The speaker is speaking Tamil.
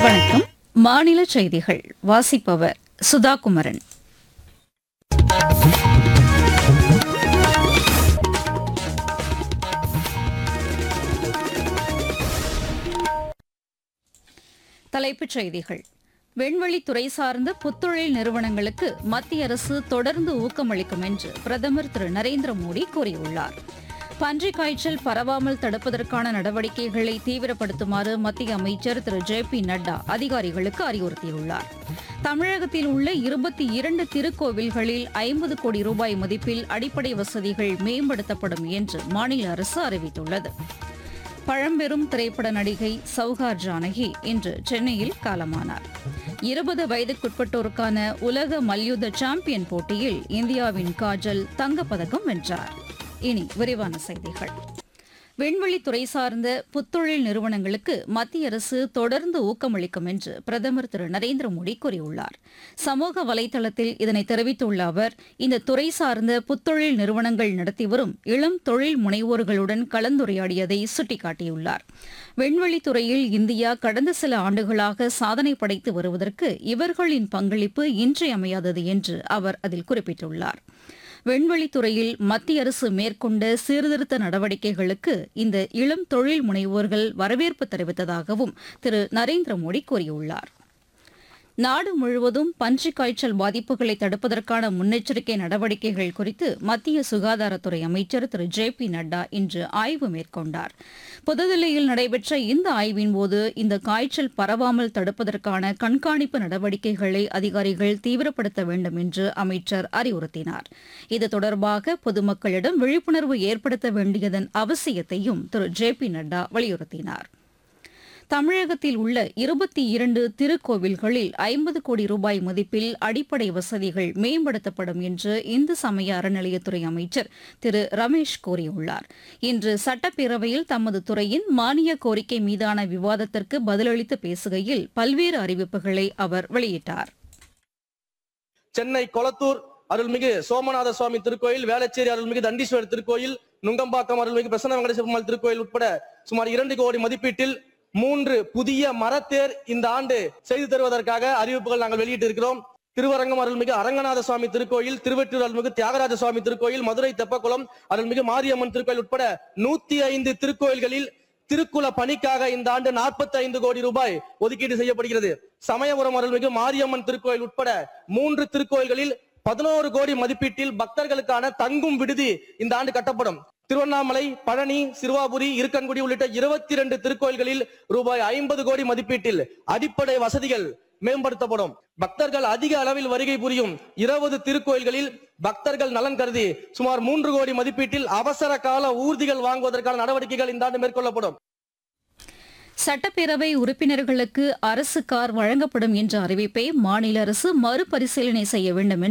வணக்கம் மாநில செய்திகள் வாசிப்பவர் சுதா குமரன் தலைப்புச் செய்திகள் விண்வெளித்துறை சார்ந்த புத்தொழில் நிறுவனங்களுக்கு மத்திய அரசு தொடர்ந்து ஊக்கமளிக்கும் என்று பிரதமர் திரு நரேந்திர மோடி கூறியுள்ளார் பன்றிக் காய்ச்சல் பரவாமல் தடுப்பதற்கான நடவடிக்கைகளை தீவிரப்படுத்துமாறு மத்திய அமைச்சர் திரு ஜே பி நட்டா அதிகாரிகளுக்கு அறிவுறுத்தியுள்ளார் தமிழகத்தில் உள்ள இருபத்தி இரண்டு திருக்கோவில்களில் ஐம்பது கோடி ரூபாய் மதிப்பில் அடிப்படை வசதிகள் மேம்படுத்தப்படும் என்று மாநில அரசு அறிவித்துள்ளது பழம்பெரும் திரைப்பட நடிகை சௌகார் ஜானகி இன்று சென்னையில் காலமானார் இருபது வயதுக்குட்பட்டோருக்கான உலக மல்யுத்த சாம்பியன் போட்டியில் இந்தியாவின் காஜல் தங்கப்பதக்கம் வென்றார் இனி விரிவான செய்திகள் விண்வெளித்துறை சார்ந்த புத்தொழில் நிறுவனங்களுக்கு மத்திய அரசு தொடர்ந்து ஊக்கமளிக்கும் என்று பிரதமர் திரு நரேந்திர மோடி கூறியுள்ளார் சமூக வலைதளத்தில் இதனை தெரிவித்துள்ள அவர் இந்த துறை சார்ந்த புத்தொழில் நிறுவனங்கள் நடத்தி வரும் இளம் தொழில் முனைவோர்களுடன் கலந்துரையாடியதை சுட்டிக்காட்டியுள்ளார் விண்வெளித்துறையில் இந்தியா கடந்த சில ஆண்டுகளாக சாதனை படைத்து வருவதற்கு இவர்களின் பங்களிப்பு இன்றியமையாதது என்று அவர் அதில் குறிப்பிட்டுள்ளார் விண்வெளித்துறையில் மத்திய அரசு மேற்கொண்ட சீர்திருத்த நடவடிக்கைகளுக்கு இந்த இளம் தொழில் முனைவோர்கள் வரவேற்பு தெரிவித்ததாகவும் திரு நரேந்திர மோடி கூறியுள்ளார் நாடு முழுவதும் பன்றிக் காய்ச்சல் பாதிப்புகளை தடுப்பதற்கான முன்னெச்சரிக்கை நடவடிக்கைகள் குறித்து மத்திய சுகாதாரத்துறை அமைச்சர் திரு ஜே பி நட்டா இன்று ஆய்வு மேற்கொண்டார் புதுதில்லியில் நடைபெற்ற இந்த ஆய்வின் போது இந்த காய்ச்சல் பரவாமல் தடுப்பதற்கான கண்காணிப்பு நடவடிக்கைகளை அதிகாரிகள் தீவிரப்படுத்த வேண்டும் என்று அமைச்சர் அறிவுறுத்தினார் இது தொடர்பாக பொதுமக்களிடம் விழிப்புணர்வு ஏற்படுத்த வேண்டியதன் அவசியத்தையும் திரு ஜே பி நட்டா வலியுறுத்தினார் தமிழகத்தில் உள்ள இருபத்தி இரண்டு திருக்கோவில்களில் ஐம்பது கோடி ரூபாய் மதிப்பில் அடிப்படை வசதிகள் மேம்படுத்தப்படும் என்று இந்து சமய அறநிலையத்துறை அமைச்சர் திரு ரமேஷ் கூறியுள்ளார் இன்று சட்டப்பேரவையில் தமது துறையின் மானிய கோரிக்கை மீதான விவாதத்திற்கு பதிலளித்து பேசுகையில் பல்வேறு அறிவிப்புகளை அவர் வெளியிட்டார் சென்னை கொளத்தூர் அருள்மிகு சோமநாத சுவாமி திருக்கோயில் வேளச்சேரி அருள்மிகு தண்டீஸ்வரர் திருக்கோயில் நுங்கம்பாக்கம் அருள்மிகு பிரசன்ன வெங்கடேச பெருமாள் திருக்கோயில் உட்பட சுமார் இரண்டு கோடி மதிப்பீட்டில் மூன்று புதிய மரத்தேர் இந்த ஆண்டு செய்து தருவதற்காக அறிவிப்புகள் நாங்கள் வெளியிட்டு இருக்கிறோம் திருவரங்கம் அருள்மிகு அரங்கநாத சுவாமி திருக்கோயில் திருவெற்றூர் அருள்மிகு தியாகராஜ சுவாமி திருக்கோயில் மதுரை தெப்பக்குளம் அருள்மிகு மாரியம்மன் திருக்கோயில் உட்பட நூத்தி ஐந்து திருக்கோயில்களில் திருக்குல பணிக்காக இந்த ஆண்டு 45 ஐந்து கோடி ரூபாய் ஒதுக்கீடு செய்யப்படுகிறது சமயபுரம் அருள்மிகு மாரியம்மன் திருக்கோயில் உட்பட மூன்று திருக்கோயில்களில் பதினோரு கோடி மதிப்பீட்டில் பக்தர்களுக்கான தங்கும் விடுதி இந்த ஆண்டு கட்டப்படும் திருவண்ணாமலை பழனி சிறுவாபுரி இருக்கன்குடி உள்ளிட்ட இருபத்தி இரண்டு திருக்கோயில்களில் ரூபாய் ஐம்பது கோடி மதிப்பீட்டில் அடிப்படை வசதிகள் மேம்படுத்தப்படும் பக்தர்கள் அதிக அளவில் வருகை புரியும் இருபது திருக்கோயில்களில் பக்தர்கள் நலன் கருதி சுமார் மூன்று கோடி மதிப்பீட்டில் அவசர கால ஊர்திகள் வாங்குவதற்கான நடவடிக்கைகள் இந்த ஆண்டு மேற்கொள்ளப்படும் சட்டப்பேரவை உறுப்பினர்களுக்கு அரசு கார் வழங்கப்படும் என்ற அறிவிப்பை மாநில அரசு மறுபரிசீலனை செய்ய வேண்டும் என்று